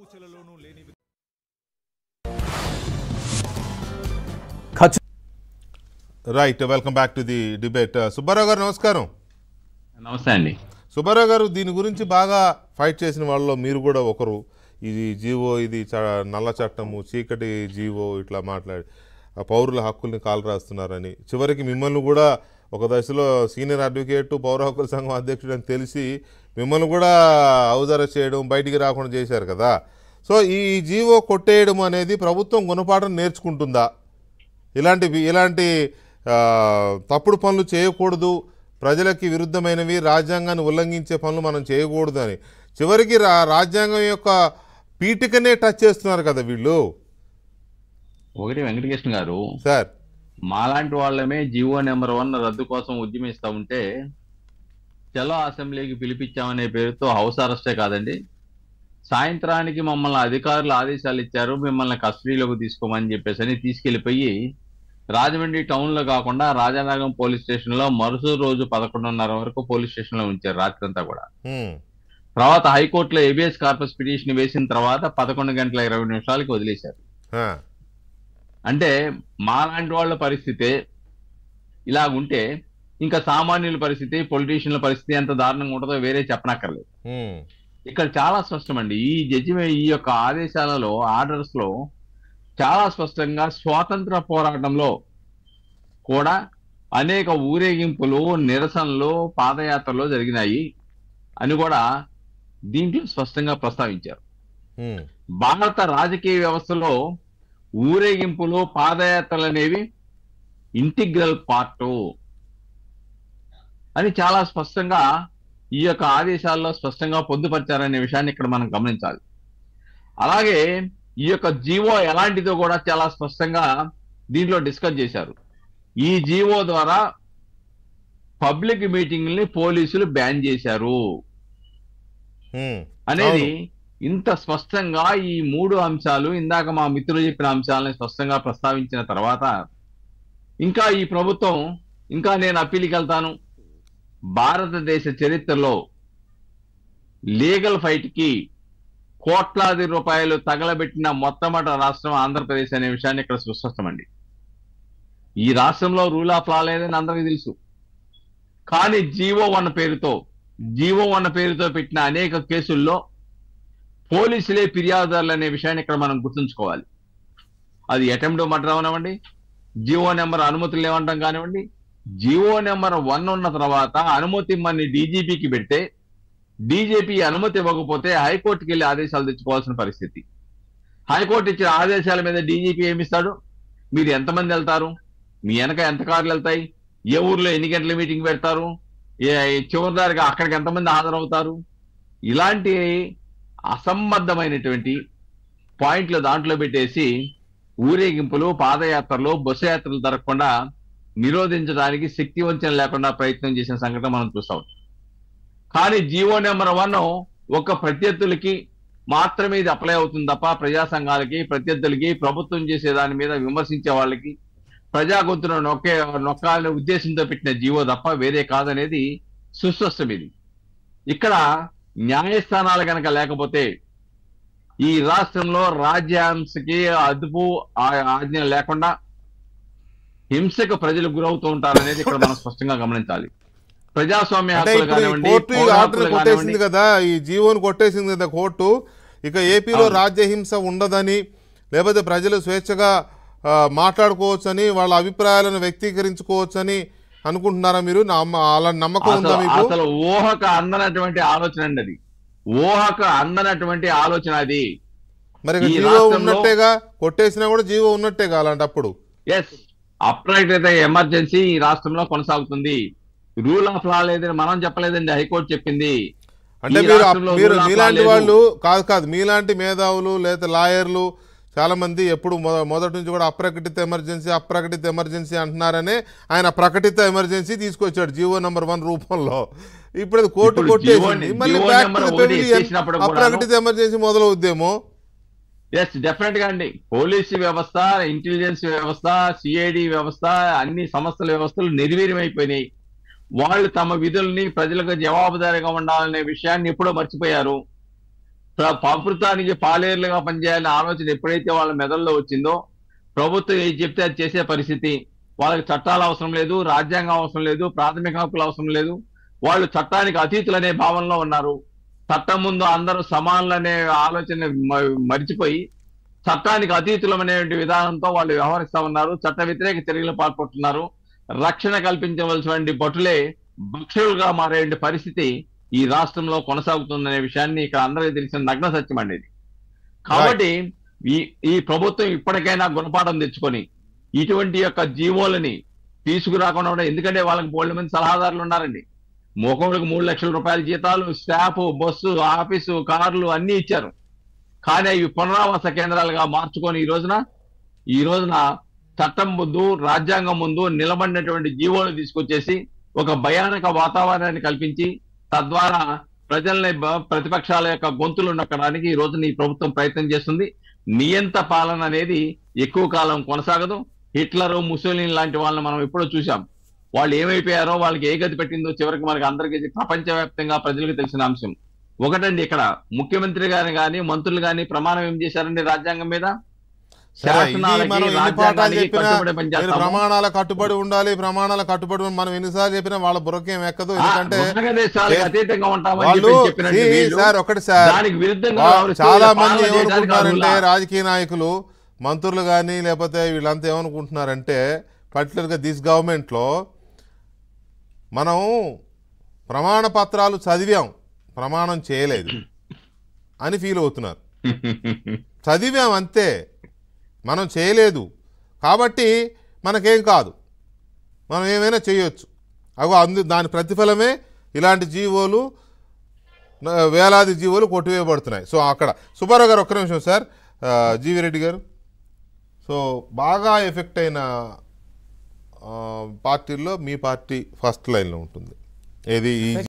సూచనలోనూ లేని ఖచ్చితంగా right welcome back to the debate Subbarao గారు నమస్కారం నమస్తే అండి సుబ్బారావు గారు దీని గురించి బాగా ఫైట్ చేసిన వాళ్ళలో మీరు కూడా ఒకరు ఇది జీవో ఇది చ- నల్ల చట్టము చీకటి జీవో ఇట్లా మాట్లాడి ఆ పౌరుల హక్కుల్ని కాలు రాస్తున్నారని చివరికి మిమ్మల్ని కూడా ఒక దశలో సీనియర్ అడ్వకేట్ పౌర హక్కుల సంఘం అధ్యక్షుడు అని తెలిసి మిమ్మల్ని కూడా అవజర చేయడం బయటికి రాకుండా చేశారు కదా సో ఈ జీవో కొట్టేయడం అనేది ప్రభుత్వం గుణపాఠం నేర్చుకుంటుందా ఇలాంటి ఇలాంటి ఆ, తప్పుడు పనులు చేయకూడదు ప్రజలకి విరుద్ధమైనవి రాజ్యాంగాన్ని ఉల్లంఘించే పనులు మనం చేయకూడదు అని చివరికి రా రాజ్యాంగం యొక్క పీఠికనే టచ్ చేస్తున్నారు కదా వీళ్ళు ఒకటి వెంకటకృష్ణ గారు సార్ మాలాంటి వాళ్ళమే జియో నెంబర్ వన్ రద్దు కోసం ఉద్యమిస్తా ఉంటే చలో అసెంబ్లీకి పిలిపించామనే పేరుతో హౌస్ అరెస్టే కాదండి సాయంత్రానికి మమ్మల్ని అధికారులు ఆదేశాలు ఇచ్చారు మిమ్మల్ని కస్టడీలోకి తీసుకోమని చెప్పేసి అని తీసుకెళ్లిపోయి రాజమండ్రి టౌన్ లో కాకుండా రాజానగరం పోలీస్ స్టేషన్ లో మరుసటి రోజు పదకొండున్నర వరకు పోలీస్ స్టేషన్ లో ఉంచారు రాత్రంతా కూడా హ్మ్. తర్వాత హైకోర్టులో ఏబిఎస్ కార్పస్ పిటిషన్ వేసిన తర్వాత పదకొండు గంటల ఇరవై నిమిషాలకి వదిలేశారు ఆ, అంటే మాలాంటి వాళ్ళ పరిస్థితే ఇలాగుంటే ఇంకా సామాన్యుల పరిస్థితి పొలిటీషియన్ల పరిస్థితి ఎంత దారుణంగా ఉంటుందో వేరే చెప్పనక్కర్లేదు హ్మ్. ఇక్కడ చాలా స్పష్టమండి ఈ జడ్జిమెంట్ ఈ యొక్క ఆదేశాలలో ఆర్డర్స్ లో చాలా స్పష్టంగా స్వాతంత్ర పోరాటంలో కూడా అనేక ఊరేగింపులు నిరసనలు పాదయాత్రలు జరిగినాయి అని కూడా దీంట్లో స్పష్టంగా ప్రస్తావించారు హ్మ్. భారత రాజకీయ వ్యవస్థలో ఊరేగింపులు పాదయాత్రలు అనేవి ఇంటిగ్రల్ పార్ట్ అని చాలా స్పష్టంగా ఈ యొక్క ఆదేశాల్లో స్పష్టంగా పొందుపరిచారనే విషయాన్ని ఇక్కడ మనం గమనించాలి అలాగే ఈ యొక్క జీవో ఎలాంటిదో కూడా చాలా స్పష్టంగా దీంట్లో డిస్కస్ చేశారు ఈ జీవో ద్వారా పబ్లిక్ మీటింగ్ని పోలీసులు బ్యాన్ చేశారు హ్మ్. అనేది అవును. ఇంత స్పష్టంగా ఈ మూడు అంశాలు ఇందాక మా మిత్రులు చెప్పిన అంశాలను స్పష్టంగా ప్రస్తావించిన తర్వాత ఇంకా ఈ ప్రభుత్వం ఇంకా నేను అప్పీల్కి వెళ్తాను భారతదేశ చరిత్రలో లీగల్ ఫైట్ కి కోట్లాది రూపాయలు తగలబెట్టిన మొట్టమొదటి రాష్ట్రం ఆంధ్రప్రదేశ్ అనే విషయాన్ని ఇక్కడ సుస్పష్టమండి ఈ రాష్ట్రంలో రూల్ ఆఫ్ లా లేదని అందరికీ తెలుసు కానీ జీవో వన్ పేరుతో జీవో వన్ పేరుతో పెట్టిన అనేక కేసుల్లో పోలీసులే ఫిర్యాదుదారులు అనే విషయాన్ని ఇక్కడ మనం గుర్తుంచుకోవాలి అది అటెంప్ట్ మర్డర్ అవనివ్వండి జీవో నెంబర్ అనుమతులు లేవంటాం కానివ్వండి జీవో నెంబర్ వన్ ఉన్న తర్వాత అనుమతి ఇమ్మని డీజీపీకి పెడితే డీజీపీ అనుమతి ఇవ్వకపోతే హైకోర్టుకి వెళ్ళి ఆదేశాలు తెచ్చుకోవాల్సిన పరిస్థితి హైకోర్టు ఇచ్చిన ఆదేశాల మీద డీజీపీ ఏమిస్తాడు మీరు ఎంతమంది వెళ్తారు మీ వెనక ఎంత కార్లు వెళ్తాయి ఏ ఊర్లో ఎన్ని గంటల మీటింగ్ పెడతారు ఏ చివరిదారిగా అక్కడికి ఎంతమంది హాజరవుతారు ఇలాంటి అసంబద్ధమైనటువంటి పాయింట్లు దాంట్లో పెట్టేసి ఊరేగింపులు పాదయాత్రలు బస్సు యాత్రలు జరగకుండా నిరోధించడానికి శక్తి వంచన లేకుండా ప్రయత్నం చేసిన సంఘటన మనం చూస్తాం కానీ జీవో నెంబర్ వన్ ఒక ప్రత్యర్థులకి మాత్రమే ఇది అప్లై అవుతుంది తప్ప ప్రజా సంఘాలకి ప్రత్యర్థులకి ప్రభుత్వం చేసే దాని మీద విమర్శించే వాళ్ళకి ప్రజా గొంతును నొక్కే నొక్కాలనే ఉద్దేశంతో పెట్టిన జీవో తప్ప వేరే కాదనేది సుస్పష్టం ఇది ఇక్కడ న్యాయస్థానాలు కనుక లేకపోతే ఈ రాష్ట్రంలో రాజ్యాంశకి అదుపు ఆ- ఆజ్ఞ లేకుండా హింసకు ప్రజలు గురవుతూ ఉంటారనేది ఇక్కడ మనం స్పష్టంగా గమనించాలి ప్రజాస్వామ్య అంటే హక్కులు ఇప్పుడు ఈ కానివ్వండి కోర్టు ఈ పౌర ఆర్డర్ హక్కులు కొట్టేసింది కానివ్వండి కదా ఈ జీవోని కొట్టేసింది కదా కోర్టు ఇక ఏపీలో అవును. రాజ్యహింస ఉండదని లేకపోతే ప్రజలు స్వేచ్ఛగా ఆ, మాట్లాడుకోవచ్చని వాళ్ళ అభిప్రాయాలను వ్యక్తీకరించుకోవచ్చని అనుకుంటున్నారా మీరు నమ్మ- అలాంటి నమ్మకం ఉందా అసలు మీకు అసలు ఊహకు అందనటువంటి ఆలోచన అండి అది ఊహకు అందనటువంటి ఆలోచన అది మరి ఇక ఈ జీవో రాష్ట్రంలో- ఉన్నట్టేగా కొట్టేసినా కూడా జీవో ఉన్నట్టేగా అలాంటప్పుడు ఎస్ అప్రైట్ ఎమర్జెన్సీ ఈ రాష్ట్రంలో కొనసాగుతుంది రూల్ ఆఫ్ లా లేదని మనం చెప్పలేదండి హైకోర్టు చెప్పింది అంటే ఈ మీరు రాష్ట్రంలో మీరు rule of law మీలాంటి లేదు. వాళ్ళు కాదు కాదు మీలాంటి మేధావులు లేదా లాయర్లు చాలా మంది ఎప్పుడు మొద- మొదటి నుంచి కూడా అప్రకటిత ఎమర్జెన్సీ అప్రకటిత ఎమర్జెన్సీ అంటున్నారనే ఆయన ప్రకటిత ఎమర్జెన్సీ తీసుకొచ్చాడు జీవో నంబర్ వన్ రూపంలో ఇప్పుడు అది కోర్టు ఇప్పుడు కొట్టేసింది జీవో- మళ్ళీ GO back to number the ఒకటి pavilion. ఎత్తేసినప్పుడు కూడాను- అప్రకటిత ఎమర్జెన్సీ మొదలవుద్దేమో ఎస్ డెఫినెట్ గా అండి పోలీసు వ్యవస్థ ఇంటెలిజెన్స్ వ్యవస్థ సిఐడి వ్యవస్థ అన్ని సంస్థల వ్యవస్థలు నిర్వీర్యమైపోయినాయి వాళ్ళు తమ విధుల్ని ప్రజలకు జవాబుదారీగా ఉండాలనే విషయాన్ని ఎప్పుడో మర్చిపోయారు ప్ర- ప్రభుత్వానికి పాలేరులుగా పనిచేయాలనే ఆలోచన ఎప్పుడైతే వాళ్ళ మెదడులో వచ్చిందో ప్రభుత్వం ఏది చెప్తే అది చేసే పరిస్థితి వాళ్ళకి చట్టాలు అవసరం లేదు రాజ్యాంగం అవసరం లేదు ప్రాథమిక హక్కులు అవసరం లేదు వాళ్ళు చట్టానికి అతీతులనే భావనలో ఉన్నారు చట్టం ముందు అందరూ సమానులనే ఆలోచన మ- మరిచిపోయి చట్టానికి అతీతులమనే విధానంతో వాళ్ళు వ్యవహరిస్తా ఉన్నారు చట్ట వ్యతిరేక చర్యలు పాల్పడుతున్నారు రక్షణ కల్పించవలసినటువంటి భటులే భక్షులుగా మారే పరిస్థితి ఈ రాష్ట్రంలో కొనసాగుతుందనే విషయాన్ని ఇక్కడ అందరికీ తెలిసిన నగ్న సత్యం అనేది కాబట్టి ఈ ఈ ప్రభుత్వం ఇప్పటికైనా గుణపాఠం తెచ్చుకొని ఇటువంటి యొక్క జీవోలని తీసుకురాకుండా ఉండే- ఎందుకంటే వాళ్ళకి బోల్డ్ మంది సలహాదారులు ఉన్నారండి మొక్కలకు మూడు లక్షల రూపాయల జీతాలు స్టాఫ్ బస్సు ఆఫీసు కార్లు అన్ని ఇచ్చారు కానీ అవి పునరావాస కేంద్రాలుగా మార్చుకొని ఈ రోజున ఈ రోజున చట్టం ముందు రాజ్యాంగం ముందు నిలబడినటువంటి జీవోలు తీసుకొచ్చేసి ఒక భయానక వాతావరణాన్ని కల్పించి తద్వారా ప్రజల్ని బ- ప్రతిపక్షాల యొక్క గొంతులు నొక్కడానికి ఈ రోజున ఈ ప్రభుత్వం ప్రయత్నం చేస్తుంది నియంత పాలన అనేది ఎక్కువ కాలం కొనసాగదు హిట్లర్ ముసోలిన్ లాంటి వాళ్ళని మనం ఎప్పుడో చూసాం వాళ్ళు ఏమైపోయారో వాళ్ళకి ఏ గతి పెట్టిందో చివరికి మనకి అందరికీ ప్రపంచవ్యాప్తంగా ప్రజలకు తెలిసిన అంశం ఒకటండి ఇక్కడ ముఖ్యమంత్రి గారు కానీ మంత్రులు కానీ ప్రమాణం ఏం చేశారండి రాజ్యాంగం మీద సరే ఇది శాసనాలకి, మనం ఎన్ని పాఠాలు రాజ్యాంగానికి చెప్పినా కట్టుబడి మీరు పనిచేస్తాము. ప్రమాణాల కట్టుబడి ఉండాలి ప్రమాణాల కట్టుబడి ఉండాలి. మనం ఎన్నిసార్లు చెప్పినా వాళ్ళ బుర్రకేం ఎక్కదు ఎందుకంటే ఉత్తర దేశాలకు ఏ- అతీతంగా ఉంటామని వాళ్ళు చెప్పి చెప్పినట్టు see, వీళ్ళు సార్ ఒకటి సార్ దానికి విరుద్ధంగా వా- వ్యవహరిస్తూ చాలా ఇలా మంది పాలన చేయడానికి ఏమనుకుంటున్నారంటే అర్హులా? రాజకీయ నాయకులు మంత్రులు కానీ లేకపోతే వీళ్ళంతా ఏమనుకుంటున్నారంటే పర్టికులర్గా దిస్ గవర్నమెంట్లో మనం ప్రమాణ పత్రాలు చదివాం ప్రమాణం చేయలేదు అని ఫీల్ అవుతున్నారు చదివాం అంతే మనం చేయలేదు కాబట్టి మనకేం కాదు మనం ఏమైనా చేయొచ్చు అగో అందు దాని ప్రతిఫలమే ఇలాంటి జీవోలు న- వేలాది జీవోలు కొట్టివేయబడుతున్నాయి సో అక్కడ సుబ్బారావు గారు ఒక్క నిమిషం సార్ ఆ, జీవి రెడ్డి గారు సో బాగా ఎఫెక్ట్ అయిన ఆ, పార్టీల్లో మీ పార్టీ ఫస్ట్ లైన్లో ఉంటుంది ఏది ఈ